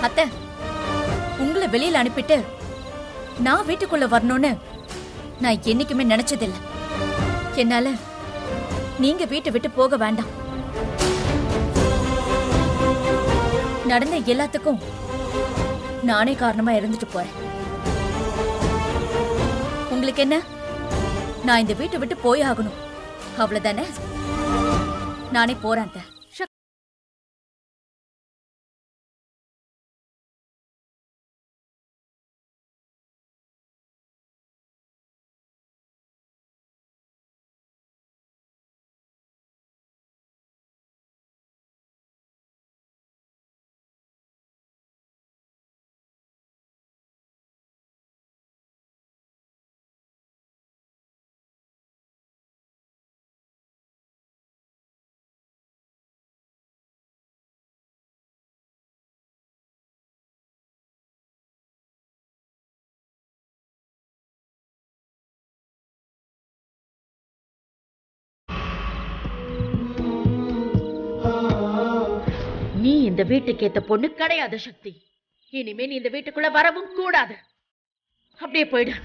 அத்தை உங்களை வெளியில அனுப்பிட்டு நான் வீட்டுக்குள்ள வரணும்னு நான் என்னைக்குமே நினைச்சதில்ல என்னால நீங்க வீட்டை விட்டு போக வேண்டாம் நடந்த எல்லாத்துக்கும் நானே காரணமா இருந்துட்டு போறேன் உங்களுக்கு என்ன நான் இந்த வீட்டை விட்டு போய் ஆகணும் அவ்வளவுதானே நானே போறேன் அத்தை. நீ இந்த வீட்டுக்கு ஏத்த பொண்ணு கிடையாது சக்தி இனிமே நீ இந்த வீட்டுக்குள்ள வரவும் கூடாது அப்படியே போயிடு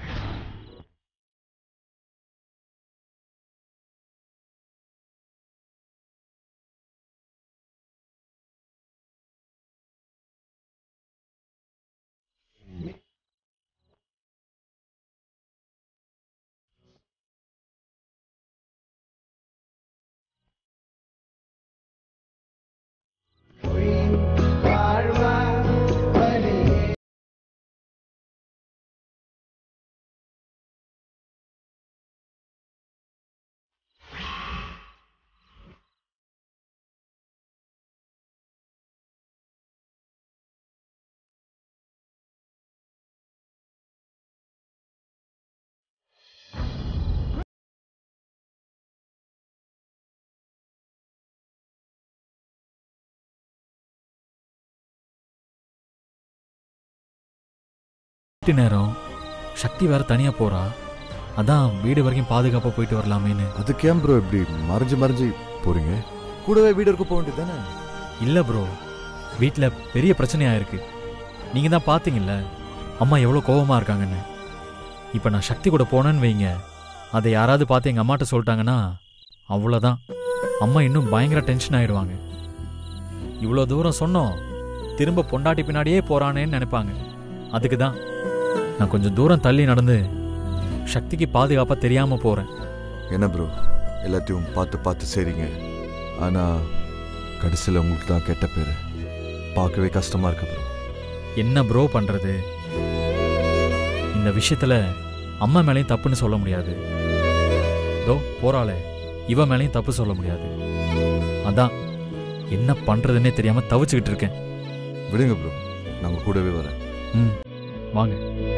வீட்டு நேரம் சக்தி வேற தனியா போறா அதான் வீடு வரைக்கும் பாதுகாப்பா போயிட்டு வரலாமேன்னு அதுக்கு ஏன் ப்ரோ இப்படி மறைஞ்சு மறைஞ்சு போறீங்க கூடவே வீடு இருக்க போக வேண்டியது தானே இல்ல ப்ரோ வீட்ல பெரிய பிரச்சனையா இருக்கு நீங்க தான் பாத்தீங்கல்ல அம்மா எவ்வளவு கோவமா இருக்காங்கன்னு இப்ப நான் சக்தி கூட போனேன்னு வைங்க அதை யாராவது பார்த்து எங்க அம்மாட்ட சொல்லிட்டாங்கன்னா அவ்வளவுதான் அம்மா இன்னும் பயங்கர டென்ஷன் ஆயிடுவாங்க இவ்வளோ தூரம் சொன்னோம் திரும்ப பொண்டாட்டி பின்னாடியே போறானேன்னு நினைப்பாங்க அதுக்கு தான் நான் கொஞ்சம் தூரம் தள்ளி நடந்து சக்திக்கு பாதுகாப்பா தெரியாம போறேன் என்ன ப்ரோ எல்லாத்தையும் பார்த்து பார்த்து சரிங்க ஆனா கடைசியில் உங்களுக்கு தான் கெட்ட பேர் பார்க்கவே கஷ்டமா இருக்கு ப்ரோ என்ன ப்ரோ பண்றது இந்த விஷயத்துல அம்மா மேலேயும் தப்புன்னு சொல்ல முடியாது தோ போறாளே இவ மேலேயும் தப்பு சொல்ல முடியாது அதான் என்ன பண்றதுன்னே தெரியாம தவிச்சுக்கிட்டு இருக்கேன் விடுங்க ப்ரோ நாங்கள் கூடவே வரேன் ம் வாங்க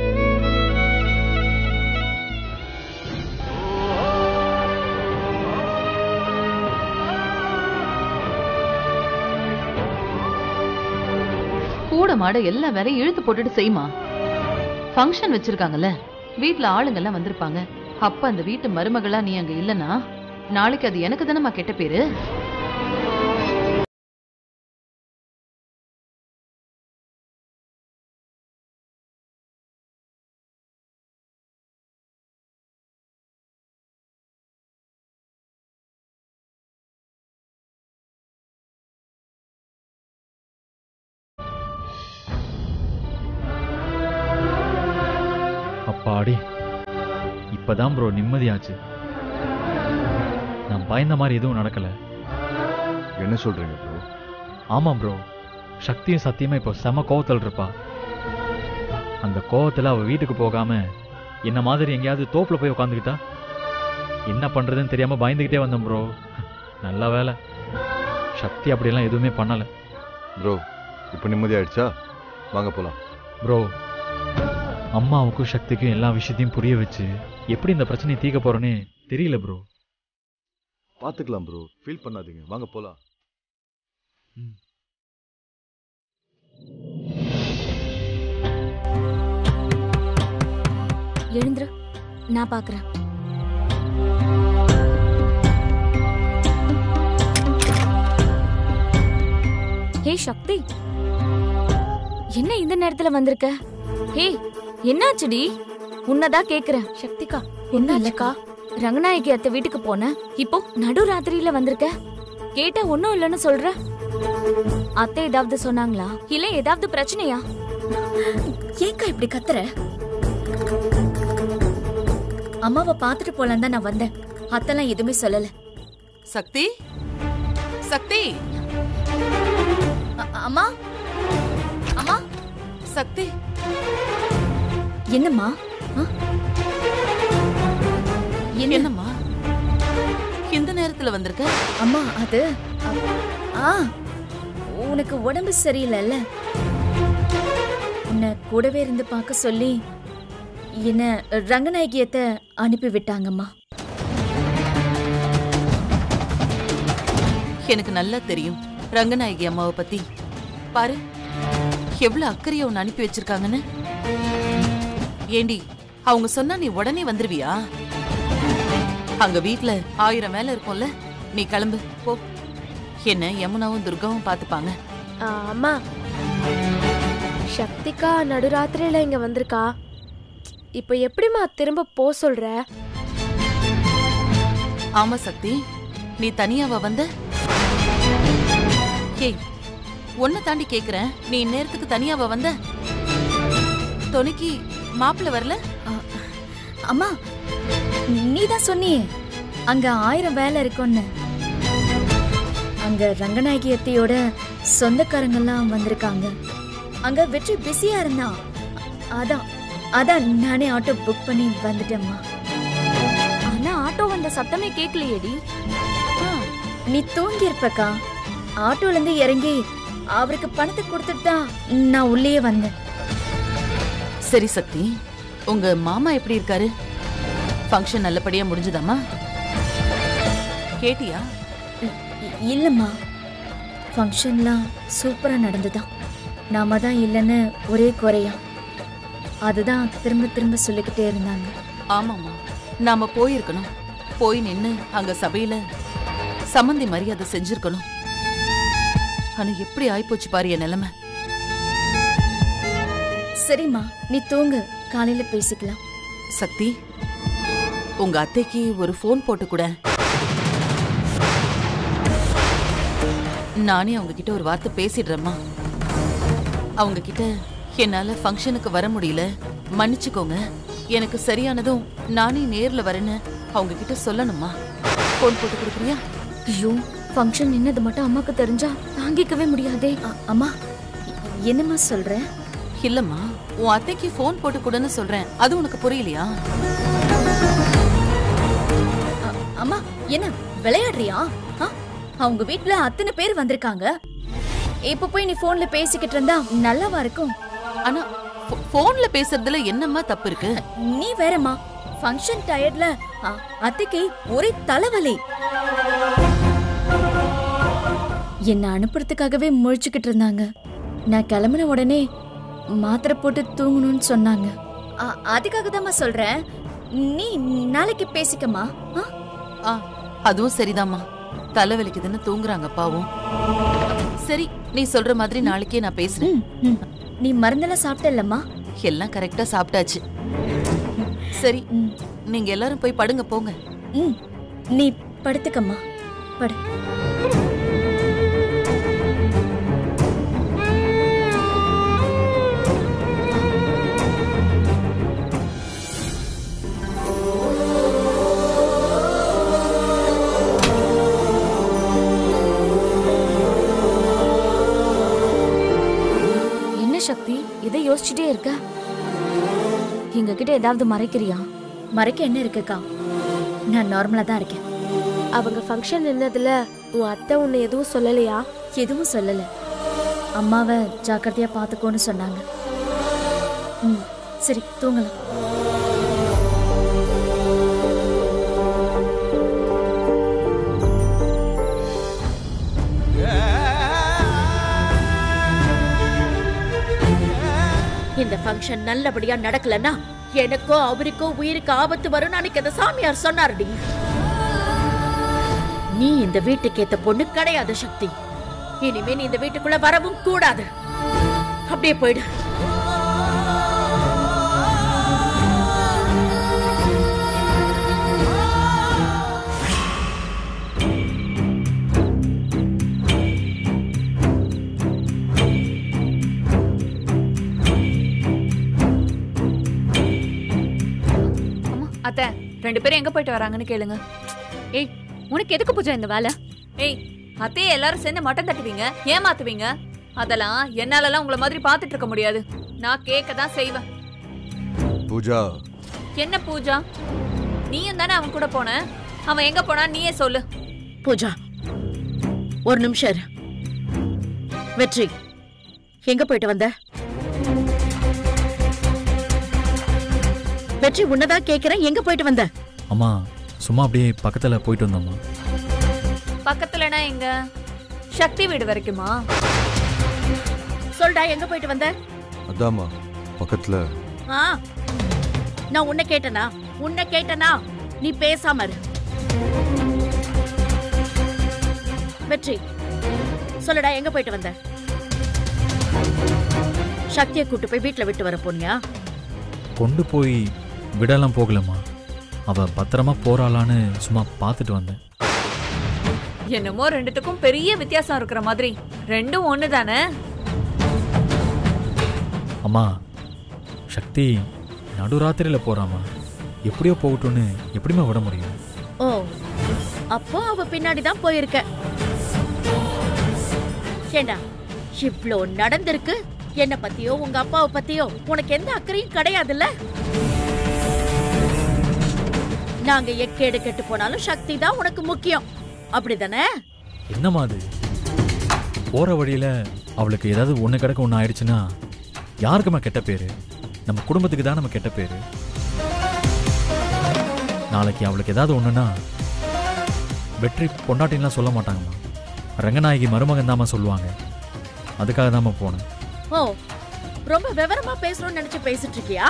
கூட மாட எல்லா வேலையும் இழுத்து போட்டுட்டு செய்யுமா ஃபங்க்ஷன் வச்சிருக்காங்கல்ல வீட்ல ஆளுங்க எல்லாம் வந்திருப்பாங்க அப்ப அந்த வீட்டு மருமகளா நீ அங்க இல்லனா நாளைக்கு அது எனக்கு தானேமா கெட்ட பேரு அப்பாடி இப்பதான் ப்ரோ நிம்மதியாச்சு நான் பயந்த மாதிரி எதுவும் நடக்கல என்ன சொல்றீங்க ப்ரோ ஆமாம் ப்ரோ சக்தியும் சத்தியமா இப்போ செம கோவத்தில் இருப்பா அந்த கோவத்துல அவ வீட்டுக்கு போகாம என்ன மாதிரி எங்கேயாவது தோப்புல போய் உட்காந்துக்கிட்டா என்ன பண்றதுன்னு தெரியாம பயந்துகிட்டே வந்தேன் ப்ரோ நல்ல வேலை சக்தி அப்படியெல்லாம் எதுவுமே பண்ணல ப்ரோ இப்போ நிம்மதியாயிடுச்சா வாங்க போலாம் ப்ரோ அம்மாவுக்கும் சக்திக்கும் எல்லா விஷயத்தையும் புரிய வச்சு எப்படி இந்த பிரச்சனையை தீர்க்க போறேனே தெரியல ப்ரோ பார்த்துக்கலாம் ப்ரோ ஃபீல் பண்ணாதீங்க வாங்க போலாம் எழுந்துரு நான் பாக்குறேன் ஹே சக்தி என்ன இந்த நேரத்துல வந்திருக்க ஹே என்னாச்சுடி உன்னதான் கேக்குறேன் சக்திகா என்னாச்சுக்கா ரங்கநாயகி அத்தை வீட்டுக்கு போன இப்போ நடு ராத்திரியில வந்திருக்க கேட்டா ஒண்ணும் இல்லைன்னு சொல்ற அத்தை ஏதாவது சொன்னாங்களா இல்ல ஏதாவது பிரச்சனையா ஏக்கா இப்படி கத்துற அம்மாவை பார்த்துட்டு போலாம் தான் நான் வந்தேன் அத்தெல்லாம் எதுவுமே சொல்லல சக்தி சக்தி அ- அம்மா அம்மா சக்தி என்னம்மா ஆ? என்ன என்னம்மா இந்த நேரத்துல வந்திருக்க அம்மா அது அ- ஆ உனக்கு உடம்பு சரியில்லைல்ல உன்னை கூடவே இருந்து பார்க்க சொல்லி என்ன ரங்கநாயகியத்தை அனுப்பி விட்டாங்கம்மா எனக்கு நல்லா தெரியும் ரங்கநாயகி அம்மாவை பத்தி பாரு எவ்வளவு அக்கறைய உன்னை அனுப்பி வச்சிருக்காங்கன்னு ஏண்டி அவங்க சொன்னா நீ உடனே வந்துருவியா அங்க வீட்ல ஆயிரம் வேலை இருக்கும்ல நீ கிளம்பு போ என்ன யமுனாவும் துர்காவும் பாத்துப்பாங்க ஆ, அம்மா சக்திகா நடுராத்திரியில இங்க வந்திருக்கா இப்போ எப்படிம்மா திரும்ப போ சொல்ற ஆமா சக்தி நீ தனியாவா வந்த ஏய் உன்னை தாண்டி கேக்குறேன் நீ இந்நேரத்துக்கு தனியாவா வந்த துணைக்கு மாப்பிள்ள வரல அம்மா நீ தான் சொன்னியே அங்க ஆயிரம் வேலை இருக்கும்னு அங்க ரங்கநாயகி அத்தையோட சொந்தக்காரங்கெல்லாம் வந்திருக்காங்க அங்க வெற்றி பிஸியா இருந்தான் அதான் அதான் நானே ஆட்டோ புக் பண்ணி வந்துட்டேம்மா ஆனா ஆட்டோ வந்த சத்தமே கேட்கலையேடி நீ தூங்கி இருப்பக்கா ஆட்டோல இருந்து இறங்கி அவருக்கு பணத்தை கொடுத்துட்டு தான் நான் உள்ளேயே வந்தேன் சரி சக்தி உங்க மாமா எப்படி இருக்காரு ஃபங்க்ஷன் நல்லபடியா முடிஞ்சுதாம்மா கேட்டியா இ- இ- இல்லம்மா ஃபங்க்ஷன்லாம் சூப்பரா நடந்துதான் நாம தான் இல்லைன்னு ஒரே குறையா அதுதான் திரும்ப திரும்ப சொல்லிக்கிட்டே இருந்தாங்க ஆமாம்மா நாம போயிருக்கணும் போய் நின்னு அங்க சபையில சம்மந்தி மரியாதை செஞ்சிருக்கணும் ஆனா எப்படி ஆயிப்போச்சு பாரு என் நிலைமை சரிம்மா நீ தூங்கு காலையில பேசிக்கலாம் சக்தி உங்க அத்தைக்கு ஒரு ஃபோன் போட்டு கூட நானே அவங்க கிட்ட ஒரு வார்த்தை பேசிடுறேம்மா அவங்க கிட்ட என்னால ஃபங்க்ஷனுக்கு வர முடியல மன்னிச்சுக்கோங்க எனக்கு சரியானதும் நானே நேர்ல வரேன்னு அவங்க கிட்ட சொல்லணுமா ஃபோன் போட்டு கொடுக்குறியா ஐயோ ஃபங்க்ஷன் நின்னது மட்டும் அம்மாக்கு தெரிஞ்சா தாங்கிக்கவே முடியாதே அ- அம்மா எ- என்னம்மா சொல்ற இல்லம்மா உன் அத்தைக்கு ஃபோன் போட்டு கொடுன்னு சொல்றேன் அது உனக்கு புரியலையா அ- அம்மா என்ன விளையாடுறியா ஆ? அவங்க வீட்ல அத்தனை பேர் வந்திருக்காங்க இப்ப போய் நீ போன்ல பேசிக்கிட்டு இருந்தா நல்லாவா இருக்கும் ஆனா ஃபோ- ஃபோன்ல பேசுறதுல என்னம்மா தப்பு இருக்கு நீ வேறம்மா ஃபங்க்ஷன் டயர்ட்ல அ- அத்தைக்கு ஒரே தலைவலி என்ன அனுப்புறதுக்காகவே முழிச்சுக்கிட்டு இருந்தாங்க நான் கிளம்பின உடனே மாத்திரை போட்டு தூங்கணும்னு சொன்னாங்க அ- அதுக்காக தாம்மா சொல்றேன் நீ நாளைக்கு பேசிக்கமா ஆ? ஆ அதுவும் சரிதாம்மா தலைவலிக்குதுன்னு தூங்குறாங்க பாவம் சரி நீ சொல்ற மாதிரி நாளைக்கே நான் பேசுறேன் ம், ம். நீ மருந்தெல்லாம் சாப்பிட்டல்லம்மா எல்லாம் கரெக்டா சாப்பிட்டாச்சு சரி ம், நீங்க எல்லாரும் போய் படுங்க போங்க ம். நீ படுத்துக்கம்மா படு என்ன சக்தி இதை யோசிச்சுட்டே இருக்க எங்க கிட்ட ஏதாவது மறைக்கிறியா மறைக்க என்ன இருக்குக்கா நான் நார்மலா தான் இருக்கேன் அவங்க ஃபங்க்ஷன் நின்னதுல உன் அத்தை உன்னை எதுவும் சொல்லலையா எதுவும் சொல்லல அம்மாவை ஜாக்கிரதையா பார்த்துக்கோன்னு சொன்னாங்க ம் சரி தூங்கலாம் இந்த ஃபங்க்ஷன் நல்லபடியா நடக்கலன்னா எனக்கோ அவருக்கோ உயிருக்கு ஆபத்து வரும்னு அன்னைக்கு அந்த சாமியார் சொன்னாருடி நீ இந்த வீட்டுக்கு ஏத்த பொண்ணு கிடையாது சக்தி இனிமே நீ இந்த வீட்டுக்குள்ள வரவும் கூடாது அப்படியே போயிடு அத்தை ரெண்டு பேரும் எங்க போயிட்டு வராங்கன்னு கேளுங்க ஏய் உனக்கு எதுக்கு பூஜா இந்த வேலை ஏய் அத்தையே எல்லாரும் சேர்ந்து மட்டன் தட்டுவீங்க ஏமாத்துவீங்க அதெல்லாம் என்னாலலாம் உங்களை மாதிரி பார்த்துட்டு இருக்க முடியாது நான் கேட்க தான் செய்வேன் பூஜா என்ன பூஜா நீயும் தானே அவன் கூட போன அவன் எங்க போனா நீயே சொல்லு பூஜா ஒரு நிமிஷம் இரு. வெற்றி எங்க போயிட்டு வந்த வெற்றி உன்னதான் கேக்குறேன் எங்க போயிட்டு வந்த அம்மா சும்மா அப்படியே பக்கத்தில் போயிட்டு வந்தோம்மா பக்கத்துலனா எங்க சக்தி வீடு வரைக்குமா சொல்டா எங்க போயிட்டு வந்த அதாம்மா பக்கத்துல ஆ நான் உன்னை கேட்டனா உன்னை கேட்டனா நீ பேசாம இரு வெற்றி சொல்லுடா எங்க போயிட்டு வந்த சக்தியை கூட்டு போய் வீட்டுல விட்டு வர போனியா கொண்டு போய் விடலாம் போகலம்மா அவ பத்திரமா போறாளான்னு சும்மா பார்த்துட்டு வந்தேன் என்னமோ ரெண்டுத்துக்கும் பெரிய வித்தியாசம் இருக்கிற மாதிரி ரெண்டும் ஒண்ணு தானே அம்மா சக்தி நடுராத்திரியில் போறாம்மா எப்படியோ போகட்டும்னு எப்படிம்மா விட முடியும் ஓ அப்போ அவ பின்னாடி தான் போயிருக்க ஏண்டா இவ்ளோ நடந்திருக்கு என்ன பத்தியோ உங்க அப்பாவை பத்தியோ உனக்கு எந்த அக்கறையும் கிடையாதுல்ல நாங்க எக்கேடு கெட்டு போனாலும் சக்தி தான் உனக்கு முக்கியம் அப்படிதானே என்னம்மா அது போற வழியில அவளுக்கு ஏதாவது ஒன்று கிடக்க ஒன்று ஆயிடுச்சுன்னா யாருக்கும்மா கெட்ட பேரு நம்ம குடும்பத்துக்கு தான் நம்ம கெட்ட பேரு நாளைக்கு அவளுக்கு ஏதாவது ஒண்ணுன்னா வெற்றி பொண்டாட்டின்லாம் சொல்ல மாட்டாங்கம்மா ரங்கநாயகி மருமகன் தாம்மா சொல்லுவாங்க அதுக்காக தாம்மா போனேன் ஓ ரொம்ப விவரமா பேசணும்னு நினைச்சு பேசிட்டு இருக்கியா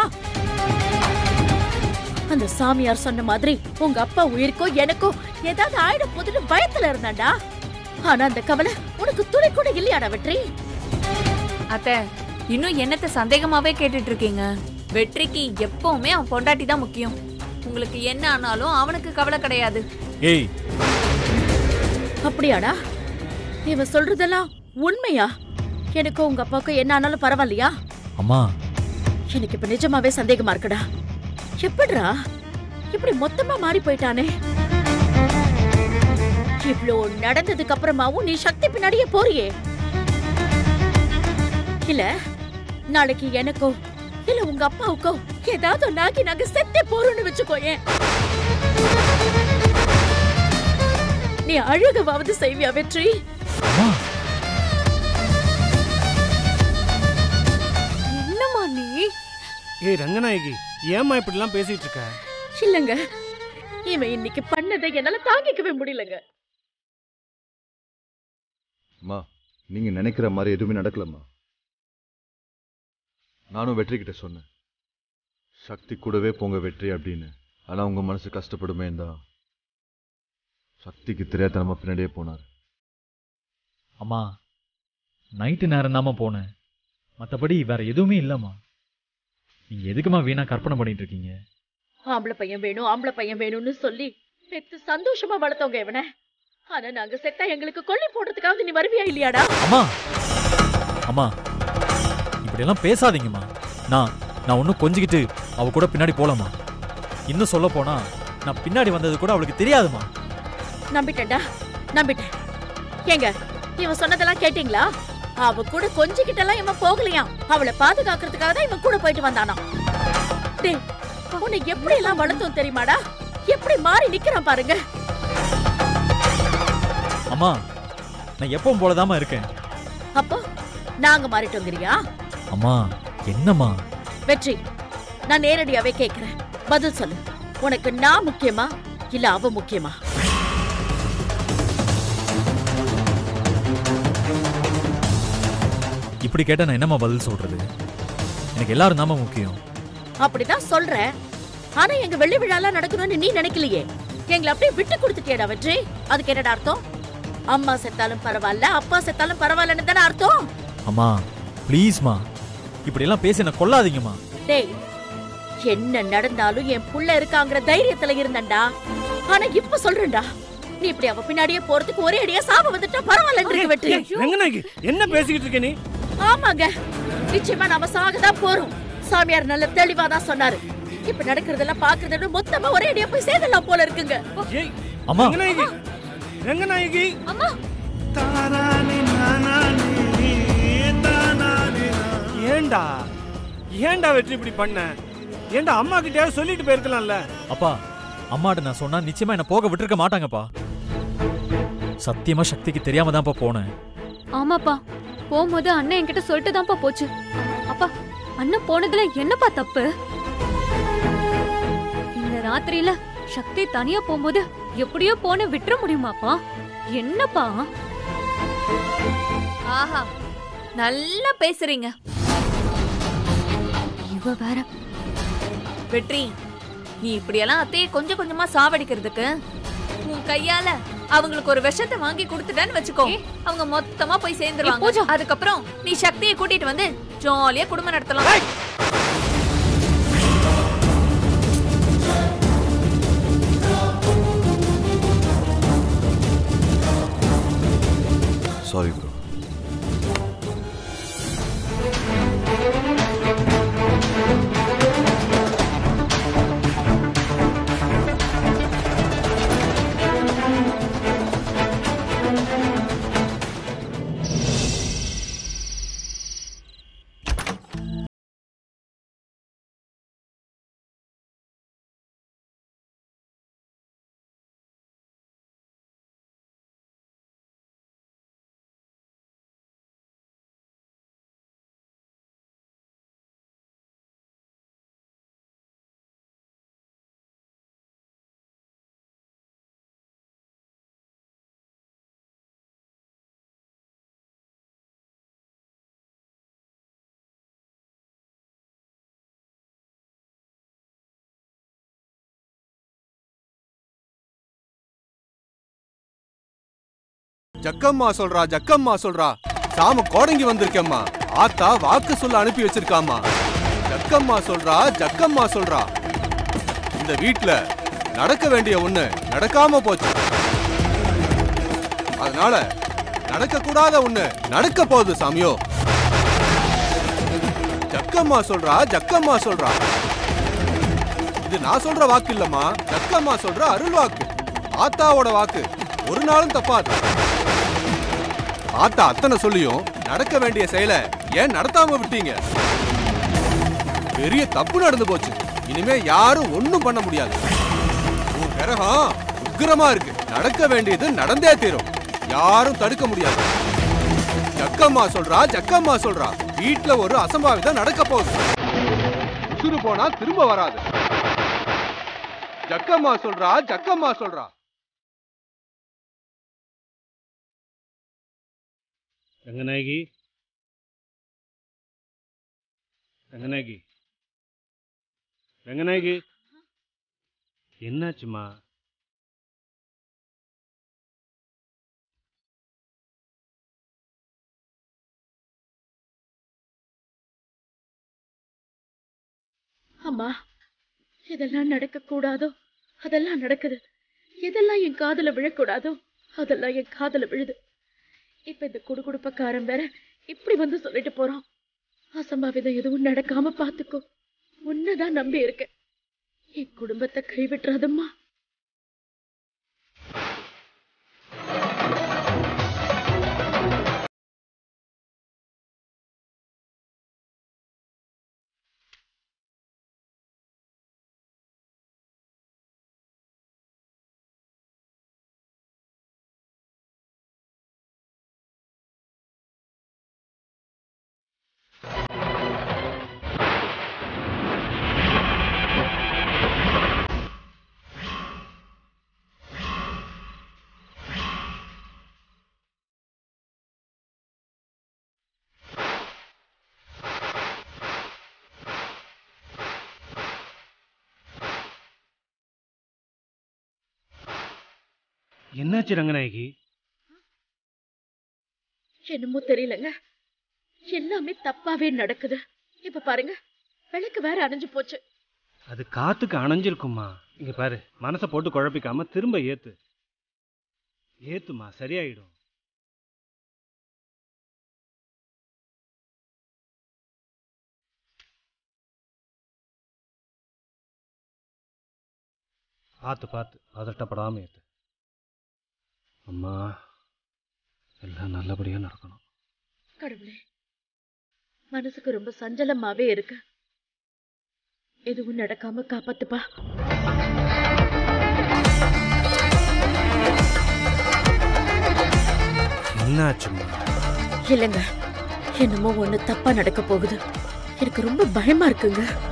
அந்த சாமியார் சொன்ன மாதிரி உங்க அப்பா உயிருக்கோ எனக்கோ ஏதாவது ஆயிட போதுன்னு பயத்துல இருந்தாண்டா ஆனா அந்த கவலை உனக்கு துளி கூட இல்லையாடா வெற்றி அத்தை இன்னும் என்னத்த சந்தேகமாவே கேட்டுட்டு இருக்கீங்க வெற்றிக்கு எப்பவுமே அவன் பொண்டாட்டி தான் முக்கியம் உங்களுக்கு என்ன ஆனாலும் அவனுக்கு கவலை கிடையாது ஏய் அப்படியாடா இவ சொல்றதெல்லாம் உண்மையா எனக்கும் உங்க அப்பாவுக்கும் என்ன ஆனாலும் பரவாயில்லையா அம்மா எனக்கு இப்ப நிஜமாவே சந்தேகமா இருக்குடா எப்படிடா இப்படி மொத்தமா மாறி போயிட்டானே இவ்ளோ நடந்ததுக்கு அப்புறமாவும் நீ சக்தி பின்னாடியே போறியே இல்ல நாளைக்கு எனக்கோ இல்ல உங்க அப்பாவுக்கோ ஏதாவது நாக்கி நாங்க செத்தே போறோம்னு வச்சுக்கோயேன் நீ அழுகவாவது செய்வியா வெற்றி அம்மா என்னம்மா நீ ஏய் ரங்கநாயகி ஏம்மா இப்படிலாம் பேசிட்டு இருக்க இல்லங்க இவன் இன்னைக்கு பண்ணதை என்னால தாங்கிக்கவே முடியலங்க அம்மா நீங்க நினைக்கிற மாதிரி எதுவுமே நடக்கலம்மா நானும் வெற்றி கிட்ட சொன்னேன் சக்தி கூடவே போங்க வெற்றி அப்படின்னு ஆனா உங்க மனசு கஷ்டப்படுமே தான் சக்திக்கு தெரியாதனமா பின்னாடியே போனார் அம்மா நைட்டு நேரம் தாம்மா போனேன் மற்றபடி வேற எதுவுமே இல்லைம்மா நீங்க எதுக்குமா வீணா கற்பனை பண்ணிட்டு இருக்கீங்க ஆம்பளை பையன் வேணும் ஆம்பளை பையன் வேணும்னு சொல்லி பெத்து சந்தோஷமா வளர்த்தவங்க இவனை ஆனா நாங்க செத்தா எங்களுக்கு கொல்லி போடுறதுக்காவது நீ வருவியா இல்லையாடா அம்மா அம்மா இப்படியெல்லாம் பேசாதீங்கம்மா நான் நான் ஒன்றும் கொஞ்சிக்கிட்டு அவ கூட பின்னாடி போலாமா இன்னும் சொல்ல போனா நான் பின்னாடி வந்தது கூட அவளுக்கு தெரியாதுமா நம்பிட்டேன்டா நம்பிட்டேன் ஏங்க இவன் சொன்னதெல்லாம் கேட்டீங்களா அவ கூட கொஞ்சிக்கிட்டெல்லாம் இவன் போகலையாம் அவளை பாதுகாக்கிறதுக்காக தான் இவன் கூட போயிட்டு வந்தானா டேய் உன்னை எப்படி எல்லாம் வளர்த்தோம் தெரியுமாடா எப்படி மாறி நிக்கிறான் பாருங்க அம்மா நான் எப்பவும் போலதாம்மா இருக்கேன் அப்போ நாங்க மாறிட்டோங்கிறியா அம்மா என்னம்மா வெற்றி நான் நேரடியாவே கேக்குறேன் பதில் சொல்லு உனக்கு நான் முக்கியமா இல்ல அவ முக்கியமா இப்படி கேட்டா நான் என்னம்மா பதில் சொல்றது எனக்கு எல்லாரும் தாம்மா முக்கியம் அப்படிதான் சொல்றேன் ஆனா எங்க வெள்ளி விழாலாம் நடக்கணும்னு நீ நினைக்கலையே எங்களை அப்படியே விட்டு கொடுத்துட்டியடா வெற்றி அதுக்கு என்னடா அர்த்தம் அம்மா செத்தாலும் பரவாயில்ல அப்பா செத்தாலும் பரவாயில்லன்னு தானே அர்த்தம் அம்மா ப்ளீஸ்மா இப்படி எல்லாம் பேசி என்ன கொல்லாதீங்கம்மா டேய் என்ன நடந்தாலும் என் புள்ள இருக்காங்கிற தைரியத்துல இருந்தேன்டா ஆனா இப்ப சொல்றேன்டா நீ இப்படி அவ பின்னாடியே போறதுக்கு ஒரே அடியா சாப வந்துட்டா பரவாயில்ல வெற்றி ரங்கநாயகி என்ன பேசிக்கிட்டு இருக்க நீ ஆமாங்க நிச்சயமா நாம சாகதான் போறோம் சாமியார் நல்ல தெளிவா தான் சொன்னாரு இப்ப நடக்கிறதெல்லாம் பாக்குறத விட மொத்தமா ஒரே அடியா போய் சேதலாம் போல இருக்குங்க ஏய் அம்மா ரங்கநாயகி ரங்கநாயகி அம்மா ஏன்டா ஏன்டா வெற்றி இப்படி பண்ண ஏன்டா அம்மா கிட்டயாவது சொல்லிட்டு போயிருக்கலாம்ல அப்பா அம்மாட்ட நான் சொன்னா நிச்சயமா என்ன போக விட்டுருக்க மாட்டாங்கப்பா சத்தியமா சக்திக்கு தெரியாம தான்ப்பா போனேன் ஆமாப்பா போகும்போது அண்ணன் என்கிட்ட சொல்லிட்டு தான்ப்பா போச்சு அப்பா அண்ணன் போனதுல என்னப்பா தப்பு இந்த ராத்திரியில சக்தி தனியா போகும்போது எப்படியோ போன விட்டுற முடியுமாப்பா என்னப்பா ஆஹா நல்லா பேசுறீங்க இவ வேற வெற்றி நீ இப்படியெல்லாம் அத்தையை கொஞ்சம் கொஞ்சமா சாவடிக்கிறதுக்கு உன் கையால அவங்களுக்கு ஒரு விஷத்தை வாங்கி கொடுத்துட்டேன்னு வச்சுக்கோ அவங்க மொத்தமா போய் ஏ, பூஜா. சேர்ந்துருவாங்க அதுக்கப்புறம் நீ சக்தியை கூட்டிட்டு வந்து ஜாலியா குடும்பம் நடத்தலாம் சாரி ப்ரோ ஜக்கம்மா சொல்றா ஜக்கம்மா சொல்றா சாம கோடங்கி வந்திருக்கேம்மா ஆத்தா வாக்கு சொல்ல அனுப்பி வச்சிருக்காமா ஜக்கம்மா சொல்றா ஜக்கம்மா சொல்றா இந்த வீட்ல நடக்க வேண்டிய ஒண்ணு நடக்காம போச்சு அதனால நடக்க கூடாத ஒண்ணு நடக்க போகுது சாமியோ ஜக்கம்மா சொல்றா ஜக்கம்மா சொல்றா இது நான் சொல்ற வாக்கு இல்லம்மா ஜக்கம்மா சொல்ற அருள் வாக்கு ஆத்தாவோட வாக்கு ஒரு நாளும் தப்பாது ஆத்தா அத்தனை சொல்லியும் நடக்க வேண்டிய செயலை ஏன் நடத்தாம விட்டீங்க பெரிய தப்பு நடந்து போச்சு இனிமே யாரும் ஒண்ணும் பண்ண முடியாது உன் கிரகம் உக்கிரமா இருக்கு நடக்க வேண்டியது நடந்தே தீரும் யாரும் தடுக்க முடியாது ஜக்கம்மா சொல்றா ஜக்கம்மா சொல்றா வீட்ல ஒரு அசம்பாவிதம் நடக்க போகுது உசுறு போனா திரும்ப வராது ஜக்கம்மா சொல்றா ஜக்கம்மா சொல்றா ரங்கநாயகி ரங்கநாயகி ரங்கநாயகி என்னாச்சுமா அம்மா எதெல்லாம் நடக்க கூடாதோ அதெல்லாம் நடக்குது எதெல்லாம் என் காதுல விழக்கூடாதோ அதெல்லாம் என் காதுல விழுது இப்ப இந்த குடுகுடுப்பக்காரன் வேற இப்படி வந்து சொல்லிட்டு போறான் அசம்பாவிதம் எதுவும் நடக்காம பாத்துக்கோ உன்னதான் நம்பி இருக்கேன் என் குடும்பத்தை கைவிட்டுறாதம்மா என்னாச்சு ரங்கநாயகி என்னமோ தெரியலங்க எல்லாமே தப்பாவே நடக்குது இப்ப பாருங்க விளக்கு வேற அணைஞ்சு போச்சு அது காத்துக்கு அணைஞ்சிருக்குமா இங்க பாரு மனசை போட்டு குழப்பிக்காம திரும்ப ஏத்து ஏத்துமா சரியாயிடும் பார்த்து பார்த்து பதட்டப்படாம ஏத்து அம்மா எல்லாம் நல்லபடியா நடக்கணும் கடவுளே மனசுக்கு ரொம்ப சஞ்சலமாவே இருக்கு எதுவும் நடக்காம காப்பாத்துப்பா என்னாச்சும்மா இல்லைங்க என்னமோ ஒண்ணு தப்பா நடக்க போகுது எனக்கு ரொம்ப பயமா இருக்குங்க